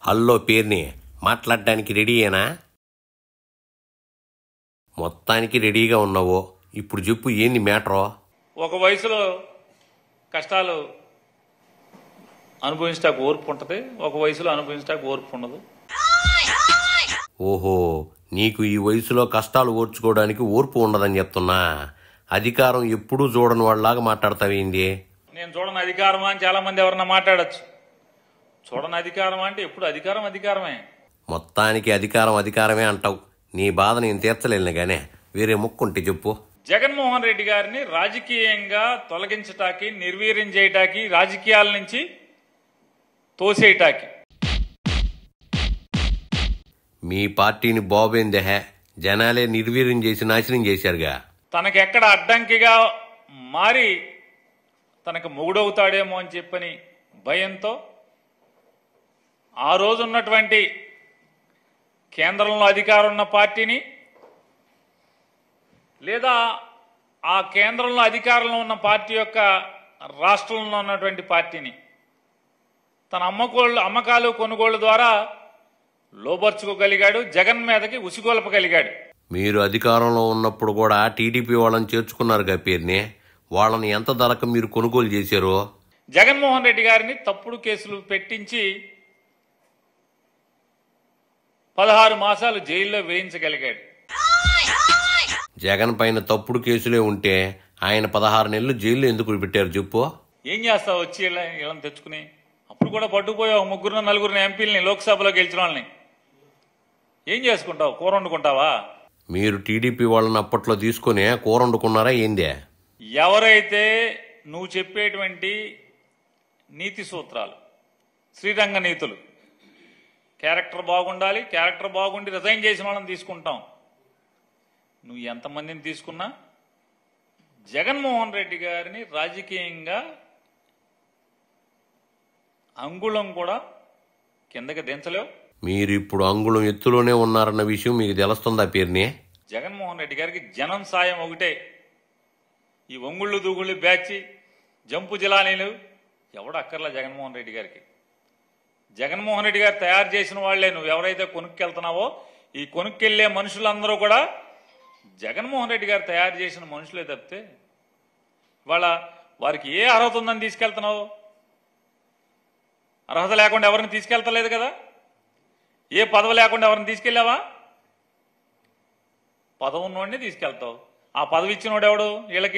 hello పేరుని మాట్లాడడానికి రెడీయేనా మొత్తానికి రెడీగా ఉన్నావో ఇప్పుడు చెప్పు ఏంది మ్యాటరో ఒక వయసులో కష్టాలు అనుభవించడానికి ఓర్పు ఉంటుంది ఒక వయసులో అనుభవించడానికి ఓర్పు ఉండదు ఓహో నీకు ఈ వయసులో కష్టాలు ఓర్చుకోవడానికి ఓర్పు ఉండదని చెప్తున్నా అధికారం ఎప్పుడూ చూడని వాళ్ళలాగా మాట్లాడతావేంది నేను చూడని అధికారమా అని చాలా మంది ఎవరన్నా మాట్లాడచ్చు చూడని అధికారం అంటే ఎప్పుడు అధికారం అధికారమే మొత్తానికి అధికారం అధికారమే అంటావు నీ బాధ నేను తీర్చలేను గానే వేరే ముక్కుంటే చెప్పు జగన్మోహన్ రెడ్డి గారిని రాజకీయంగా తొలగించటానికి నిర్వీర్యం చేయటానికి రాజకీయాల నుంచి తోసేయటానికి మీ పార్టీని బాబేందెహే జనాలే నిర్వీర్యం చేసి నాశనం చేశారుగా తనకెక్కడ అడ్డంకిగా మారి తనకు మొగుడవుతాడేమో అని చెప్పని భయంతో ఆ రోజు ఉన్నటువంటి కేంద్రంలో అధికారం ఉన్న పార్టీని లేదా ఆ కేంద్రంలో అధికారంలో ఉన్న పార్టీ యొక్క రాష్ట్రంలో ఉన్నటువంటి పార్టీని తన అమ్మకోళ్ళు అమ్మకాలు కొనుగోళ్ల ద్వారా లోపరుచుకోగలిగాడు జగన్ మీదకి ఉసిగొల్పగలిగాడు మీరు అధికారంలో ఉన్నప్పుడు కూడా టీడీపీ వాళ్ళని చేర్చుకున్నారుగా పేరుని వాళ్ళని ఎంత ధరకు మీరు కొనుగోలు చేశారో జగన్మోహన్ రెడ్డి గారిని తప్పుడు కేసులు పెట్టించి పదహారు మాసాలు జైల్లో వేయించగలిగాడు జగన్ పైన తప్పుడు కేసులే ఉంటే ఆయన పదహారు నెలలు జైల్లో ఎందుకు పెట్టారు చెప్పు ఏం చేస్తావు వచ్చి ఇలా- వీళ్ళని తెచ్చుకుని అప్పుడు కూడా పట్టుకుపోయి ఒక ముగ్గురు నలుగురిని ఎంపీలని లోక్సభలో గెలిచిన వాళ్ళని ఏం చేసుకుంటావు కూర వండుకుంటావా మీరు టీడీపీ వాళ్ళని అప్పట్లో తీసుకుని కూర వండుకున్నారా ఏందే ఎవరైతే నువ్వు చెప్పేటువంటి నీతి సూత్రాలు శ్రీరంగ నీతులు క్యారెక్టర్ బాగుండాలి క్యారెక్టర్ బాగుండి రిజైన్ చేసిన వాళ్ళని తీసుకుంటాం నువ్వు ఎంతమందిని తీసుకున్నా జగన్మోహన్ రెడ్డి గారిని రాజకీయంగా అంగుళం కూడా కిందకి దించలేవు మీరు ఇప్పుడు అంగుళం ఎత్తులోనే ఉన్నారన్న విషయం మీకు తెలుస్తుందా పేరుని జగన్మోహన్ రెడ్డి గారికి జనం సాయం ఒకటే ఈ ఒంగుళ్ళు దూగుళ్ళు బ్యాచి జంపు జిలానీలు ఎవడు అక్కర్లా జగన్మోహన్ రెడ్డి గారికి జగన్మోహన్ రెడ్డి గారు తయారు చేసిన వాళ్లే నువ్వు ఎవరైతే కొనుక్కెళ్తున్నావో ఈ కొనుక్కెళ్లే మనుషులందరూ కూడా జగన్మోహన్ రెడ్డి గారు తయారు చేసిన మనుషులే తప్పితే వాళ్ళ వారికి ఏ అర్హత ఉందని తీసుకెళ్తున్నావు అర్హత లేకుండా ఎవరిని తీసుకెళ్తలేదు కదా ఏ పదవి లేకుండా ఎవరిని తీసుకెళ్ళావా పదవి ఉన్నోడిని తీసుకెళ్తావు ఆ పదవి ఇచ్చినోడు ఎవడు వీళ్ళకి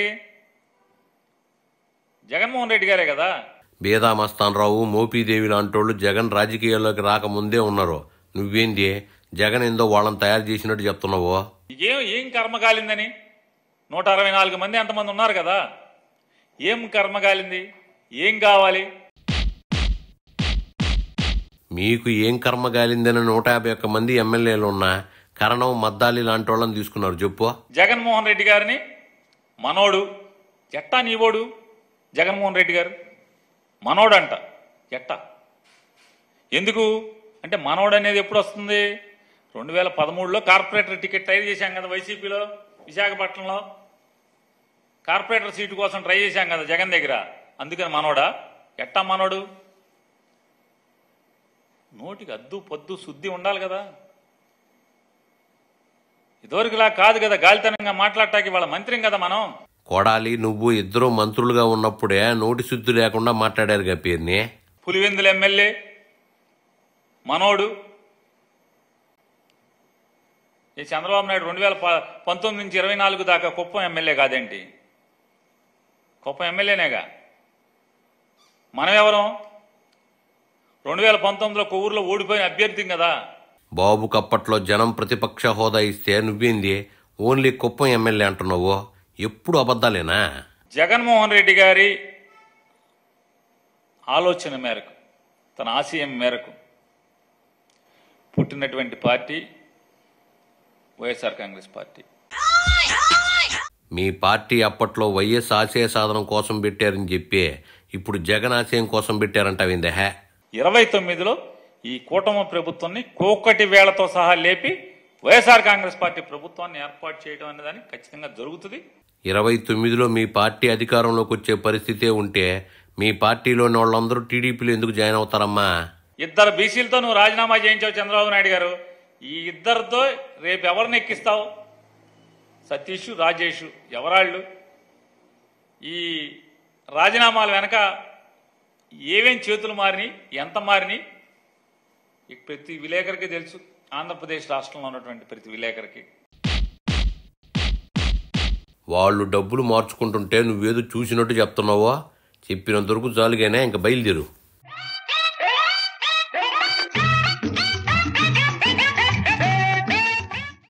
జగన్మోహన్ రెడ్డి గారే కదా బేదా మస్తానరావు మోపీదేవి లాంటోళ్ళు జగన్ రాజకీయాల్లోకి రాకముందే ఉన్నారు నువ్వేంది జగన్ ఏందో వాళ్ళని తయారు చేసినట్టు చెప్తున్నావు ఏం ఏం కర్మ కాలిందని నూట అరవై నాలుగు మంది ఎంతమంది ఉన్నారు కదా ఏం కర్మ కాలింది ఏం కావాలి మీకు ఏం కర్మ గాలిందని నూట యాభై ఒక్క మంది ఎమ్మెల్యేలు ఉన్నా కరణం మద్దాలి లాంటి వాళ్ళని తీసుకున్నారు చెప్పు జగన్మోహన్ రెడ్డి గారిని మనోడు ఎట్టా నీవోడు జగన్మోహన్ రెడ్డి గారు మనోడంట ఎట్టా ఎందుకు అంటే మనోడు అనేది ఎప్పుడు వస్తుంది రెండు వేల పదమూడులో కార్పొరేటర్ టికెట్ ట్రై చేశాం కదా వైసీపీలో విశాఖపట్నంలో కార్పొరేటర్ సీటు కోసం ట్రై చేశాం కదా జగన్ దగ్గర అందుకని మనోడా ఎట్టా మనోడు నోటికి అద్దు పొద్దు శుద్ధి ఉండాలి కదా ఇదివరకులా కాదు కదా గాలితనంగా మాట్లాడటానికి వాళ్ళ మంత్రిం కదా మనం కొడాలి నువ్వు ఇద్దరు మంత్రులుగా ఉన్నప్పుడే నోటి శుద్ధి లేకుండా మాట్లాడారుగా పేరుని పులివెందుల ఎమ్మెల్యే మనోడు ఈ చంద్రబాబు నాయుడు రెండు వేల ప- పంతొమ్మిది నుంచి ఇరవై నాలుగు దాకా కుప్పం ఎమ్మెల్యే కాదేంటి కుప్పం ఎమ్మెల్యేనేగా మనం ఎవరం రెండు వేల పంతొమ్మిదిలో కొవ్వూరులో ఓడిపోయిన అభ్యర్థిం కదా బాబు కప్పట్లో జనం ప్రతిపక్ష హోదా ఇస్తే నువ్వేంది ఓన్లీ కుప్పం ఎమ్మెల్యే అంటున్నావు ఎప్పుడు అబద్ధాలేనా జగన్మోహన్ రెడ్డి గారి ఆలోచన మేరకు తన ఆశయం మేరకు పుట్టినటువంటి పార్టీ వైఎస్ఆర్ కాంగ్రెస్ పార్టీ మీ పార్టీ అప్పట్లో వైఎస్ ఆశయ సాధనం కోసం పెట్టారని చెప్పి ఇప్పుడు జగన్ ఆశయం కోసం పెట్టారంటావిందే హే ఇరవై తొమ్మిదిలో ఈ కూటమి ప్రభుత్వాన్ని కోకటి వేళతో సహా లేపి వైఎస్ఆర్ కాంగ్రెస్ పార్టీ ప్రభుత్వాన్ని ఏర్పాటు చేయడం అనేదాన్ని ఖచ్చితంగా జరుగుతుంది ఇరవై తొమ్మిదిలో మీ పార్టీ అధికారంలోకి వచ్చే పరిస్థితే ఉంటే మీ పార్టీలోని వాళ్ళందరూ టీడీపీలో ఎందుకు జాయిన్ అవుతారమ్మా ఇద్దరు బీసీలతో నువ్వు రాజీనామా చేయించావు చంద్రబాబు నాయుడు గారు ఈ ఇద్దరితో రేపు ఎవరిని ఎక్కిస్తావు సతీష్ రాజేష్ ఎవరాళ్ళు ఈ రాజీనామాల వెనక ఏమేం చేతులు మారినాయి ఎంత మారినాయి ఈ ప్రతి విలేకరికి తెలుసు ఆంధ్రప్రదేశ్ రాష్ట్రంలో ఉన్నటువంటి ప్రతి విలేకరికి వాళ్ళు డబ్బులు మార్చుకుంటుంటే నువ్వేదో చూసినట్టు చెప్తున్నావా చెప్పినంత వరకు చాలుగానే ఇంక బయలుదేరు